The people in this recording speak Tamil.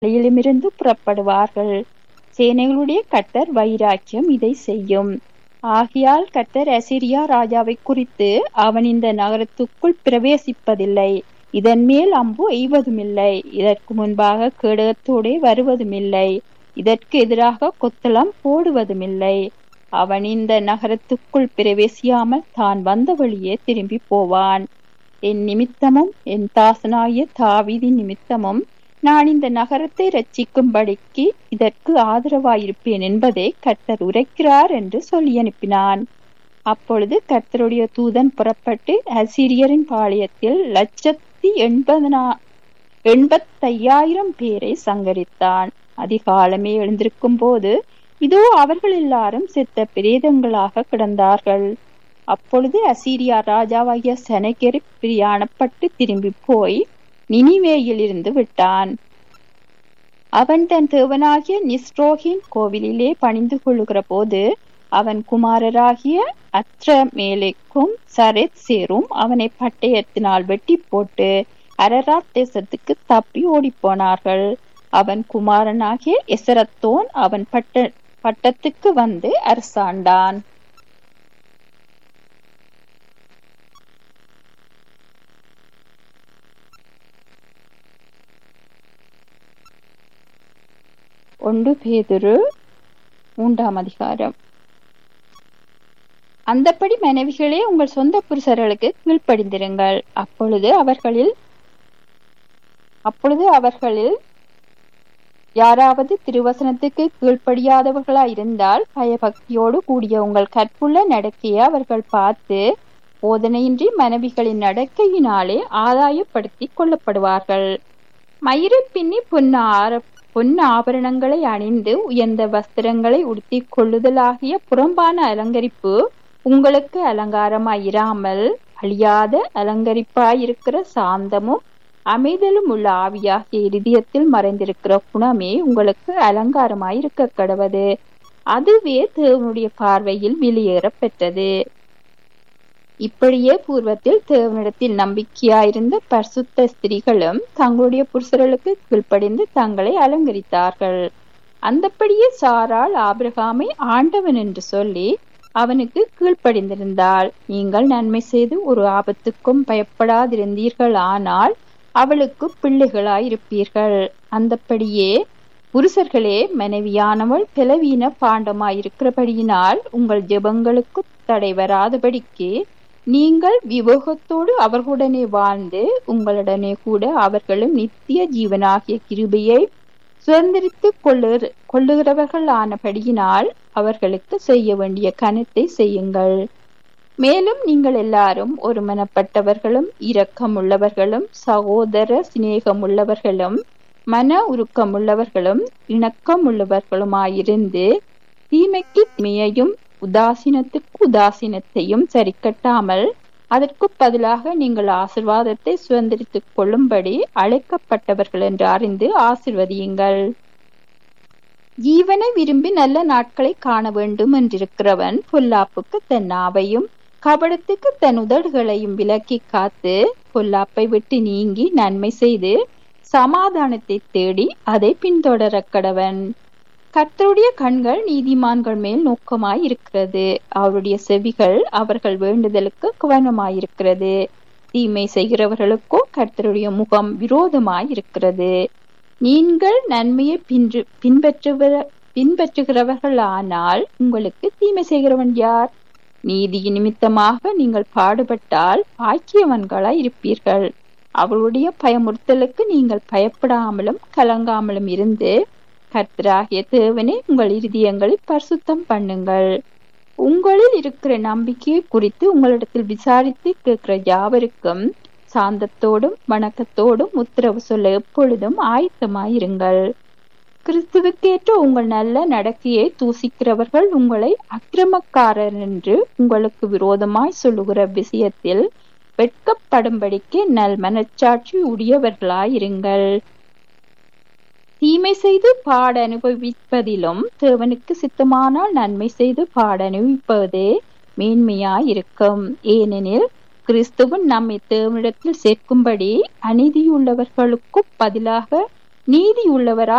வழியிலுமிருந்து புறப்படுவார்கள் சேனைகளுடைய கர்த்தர் வைராக்கியம் இதை செய்யும் ஆகையால் கர்த்தர் அசிரியா ராஜாவை குறித்து அவன் இந்த நகரத்துக்குள் பிரவேசிப்பதில்லை இதன் மேல் அம்பு எய்வதுமில்லை இதற்கு முன்பாக கேடகத்தோடே வருவதுமில்லை இதற்கு எதிராக கொத்தளம் போடுவதுமில்லை அவன் இந்த நகரத்துக்குள் பிரவேசியாமல் தான் வந்த வழியே திரும்பி போவான் என் நிமித்தமும் என் தாசனாகிய தாவீதின் நிமித்தமும் நான் இந்த நகரத்தை ரட்சிக்கும்படிக்கு இதற்கு ஆதரவாயிருப்பேன் என்பதை கர்த்தர் உரைக்கிறார் என்று சொல்லி அனுப்பினான் அப்பொழுது கர்த்தருடைய தூதன் புறப்பட்டு அசிரியரின் பாளையத்தில் லட்சத்தி எண்பதனா எண்பத்தையாயிரம் பேரை சங்கரித்தான் அதிகாலமே எழுந்திருக்கும் போது இதோ அவர்கள் எல்லாரும் செத்த பிரேதங்களாக கிடந்தார்கள் அப்பொழுது அசீரியா ராஜாவாகிய செனகெரி பிரியாணப்பட்டு திரும்பி போய் நினிவேயில் இருந்து விட்டான் அவன் தன் தேவனாகிய நிஸ்ரோகின் கோவிலிலே பணிந்து கொள்ளுகிற போது அவன் குமாரராகிய அத்ரமேலேக்கும் சரத் சேரும் அவனை பட்டயத்தினால் வெட்டி போட்டு அரராத் தேசத்துக்கு தப்பி ஓடிப்போனார்கள் அவன் குமாரனாகிய எசரத்தோன் அவன் பட்ட பட்டத்துக்கு வந்து அரசாண்டான் ஒன்று பேதுரு மூன்றாம் அதிகாரம் அந்தப்படி மனைவிகளே உங்கள் சொந்த புருஷர்களுக்கு கீழ்ப்படிந்திருங்கள் அப்பொழுது அவர்களில் அப்பொழுது அவர்களில் யாராவது திருவசனத்துக்கு கீழ்ப்படியாதவர்களா இருந்தால் பயபக்தியோடு கூடிய உங்கள் கற்புள்ள நடக்கையை அவர்கள் பார்த்து போதனையின்றி மனைவிகளின் நடக்கையினாலே ஆதாயப்படுத்தி கொள்ளப்படுவார்கள் மயிரை பின்னி பொன்னார பொன் ஆபரணங்களை அணிந்து உயர்ந்த வஸ்திரங்களை உடுத்திக் கொள்ளுதலாகிய புறம்பான அலங்கரிப்பு உங்களுக்கு அலங்காரமாயிராமல் அழியாத அலங்கரிப்பாயிருக்கிற சாந்தமும் அமைதலும் உள்ள ஆவியாகிய இருதயத்தில் மறைந்திருக்கிற குணமே உங்களுக்கு அலங்காரமாயிருக்க கடவது அதுவே தேவனுடைய பார்வையில் வெளியேற பெற்றது இப்படியே பூர்வத்தில் தேவனிடத்தில் நம்பிக்கையாயிருந்த பரிசுத்த ஸ்திரீகளும் தங்களுடைய புருஷர்களுக்கு கீழ்ப்படிந்து தங்களை அலங்கரித்தார்கள் அந்தப்படியே சாராள் ஆபிரகாமை ஆண்டவன் என்று சொல்லி அவனுக்கு கீழ்ப்படிந்திருந்தாள் நீங்கள் நன்மை செய்து ஒரு ஆபத்துக்கும் பயப்படாதிருந்தீர்கள் ஆனால் அவளுக்கு பிள்ளைகளாயிருப்பீர்கள் அந்தப்படியே புருஷர்களே மனைவியானவள் பலவீன பாண்டமாயிருக்கிறபடியினால் உங்கள் ஜெபங்களுக்கு தடை வராதபடிக்கு நீங்கள் விவேகத்தோடு அவர்களுடனே வாழ்ந்து உங்களுடனே கூட அவர்களும் நித்திய ஜீவனாகிய கிருபையை சுதந்திரித்து கொள்ளு கொள்ளுகிறவர்கள் ஆனபடியினால் அவர்களுக்கு செய்ய வேண்டிய கனத்தை செய்யுங்கள் மேலும் நீங்கள் எல்லாரும் ஒருமனப்பட்டவர்களும் இரக்கமுள்ளவர்களும் சகோதர சிநேகமுள்ளவர்களும் மன உருக்கமுள்ளவர்களும் இணக்கமுள்ளவர்களுமாயிருந்து தீமைக்கு தீமையையும் உதாசீனத்துக்கு உதாசீனத்தையும் சரிக்கட்டாமல் அதற்கு பதிலாக நீங்கள் ஆசிர்வாதத்தை சுதந்திரித்துக் கொள்ளும்படி அழைக்கப்பட்டவர்கள் என்று அறிந்து ஆசிர்வதியுங்கள் ஜீவனை விரும்பி நல்ல நாட்களை காண வேண்டும் என்றிருக்கிறவன் பொல்லாப்புக்கு தன் நாவையும் கபடத்துக்கு தன் உதடுகளையும் விலக்கி காத்து பொல்லாப்பை விட்டு நீங்கி நன்மை செய்து சமாதானத்தை தேடி அதை பின்தொடர கடவன் கர்த்தருடைய கண்கள் நீதிமான்கள் மேல் நோக்கமாய் இருக்கிறது அவருடைய செவிகள் அவர்கள் வேண்டுதலுக்கு கவனமாயிருக்கிறது தீமை செய்கிறவர்களுக்கோ கர்த்தருடைய முகம் விரோதமாய் இருக்கிறது நீங்கள் நன்மையை பின்று பின்பற்றுகிற பின்பற்றுகிறவர்கள் ஆனால் உங்களுக்கு தீமை செய்கிறவன் யார் நீதி நிமித்தமாக நீங்கள் பாடுபட்டால் பாக்கியவன்களாய் இருப்பீர்கள் அவளுடைய பயமுறுத்தலுக்கு நீங்கள் பயப்படாமலும் கலங்காமலும் இருந்து கர்த்தராகிய தேவனே உங்கள் இருதயங்களை பரிசுத்தம் பண்ணுங்கள் உங்களில் இருக்கிற நம்பிக்கையை குறித்து உங்களிடத்தில் விசாரித்து கேட்கிற யாவருக்கும் சாந்தத்தோடும் வணக்கத்தோடும் உத்தரவு சொல்ல எப்பொழுதும் ஆயத்தமாயிருங்கள் கிறிஸ்துவுக்கேற்ற உங்கள் நல்ல நடக்கையை தூசிக்கிறவர்கள் உங்களை அக்கிரமக்காரர் என்று உங்களுக்கு விரோதமாய் சொல்லுகிற விஷயத்தில் வெட்கப்படும்படிக்கு நல் மனச்சாட்சி உடையவர்களாயிருங்கள் தீமை செய்து பாட அனுபவிப்பதிலும் தேவனுக்கு சித்தமானால் நன்மை செய்து பாட அனுபவிப்பதே மேன்மையாயிருக்கும் ஏனெனில் கிறிஸ்துவன் நம்மை தேவனிடத்தில் சேர்க்கும்படி அநீதியுள்ளவர்களுக்கு பதிலாக நீதி உள்ளவராய்